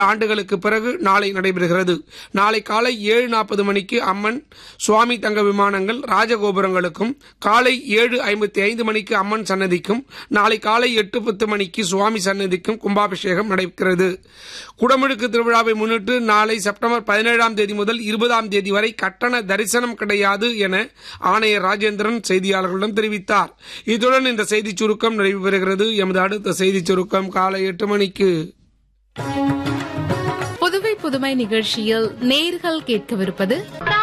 ஆண்டுகளுக்கு பிறகு நாளை நடைபெறுகிறது நாளை காலை ஏழு நாற்பது மணிக்கு அம்மன் சுவாமி தங்க விமானங்கள் ராஜகோபுரங்களுக்கும் காலை ஏழு ஐம்பத்தி ஐந்து மணிக்கு அம்மன் சன்னதிக்கும் நாளை காலை எட்டு பத்து மணிக்கு சுவாமி சன்னதிக்கும் கும்பாபிஷேகம் நடைபெறுகிறது குடமுழுக்கு திருவிழாவை முன்னிட்டு நாளை செப்டம்பர் பதினேழாம் தேதி முதல் இருபதாம் தேதி வரை கட்டண தரிசனம் கிடையாது என ஆணையர் ராஜேந்திரன் செய்தியாளர்களிடம் தெரிவித்தார் இத்துடன் இந்த செய்திச் சுருக்கம் நிறைவு பெறுகிறது எமது அடுத்த செய்திச் சுருக்கம் காலை எட்டு மணிக்கு புதுவை புதுமை நிகழ்ச்சியில் நேர்கள் கேட்கவிருப்பது